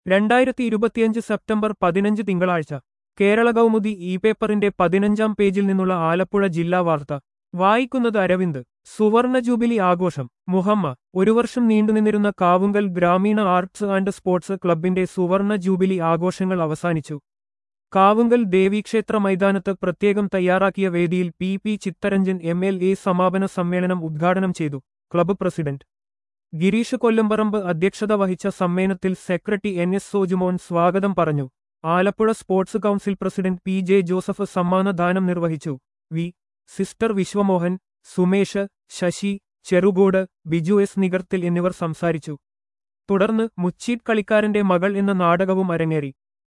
രണ്ടായിരത്തി ഇരുപത്തിയഞ്ച് സെപ്റ്റംബർ പതിനഞ്ച് തിങ്കളാഴ്ച കേരള കൗമുദി ഇ പേപ്പറിന്റെ പതിനഞ്ചാം പേജിൽ നിന്നുള്ള ആലപ്പുഴ ജില്ലാ വാർത്ത വായിക്കുന്നത് അരവിന്ദ് സുവർണ ജൂബിലി ആഘോഷം മുഹമ്മ ഒരു വർഷം നീണ്ടുനിന്നിരുന്ന കാവുങ്കൽ ഗ്രാമീണ ആർട്സ് ആൻഡ് സ്പോർട്സ് ക്ലബിന്റെ സുവർണ ജൂബിലി ആഘോഷങ്ങൾ അവസാനിച്ചു കാവുങ്കൽ ദേവീക്ഷേത്ര മൈതാനത്ത് പ്രത്യേകം തയ്യാറാക്കിയ വേദിയിൽ P P Chittaranjan M L A സമാപന സമ്മേളനം ഉദ്ഘാടനം ചെയ്തു ക്ലബ്ബ് പ്രസിഡന്റ് ഗിരീഷ് കൊല്ലംപറമ്പ് അധ്യക്ഷത വഹിച്ച സമ്മേളനത്തിൽ സെക്രട്ടറി എൻ എസ് സോജുമോൻ സ്വാഗതം പറഞ്ഞു Alappuzha sports council president P J Joseph സമ്മാനദാനം നിർവഹിച്ചു V sister Vishwamohan Sumesh Sasi Cherukode Biju S Nikarthil എന്നിവർ സംസാരിച്ചു തുടർന്ന് മുച്ചീട്ട് കളിക്കാരന്റെ മകൾ എന്ന നാടകവും അരങ്ങേറി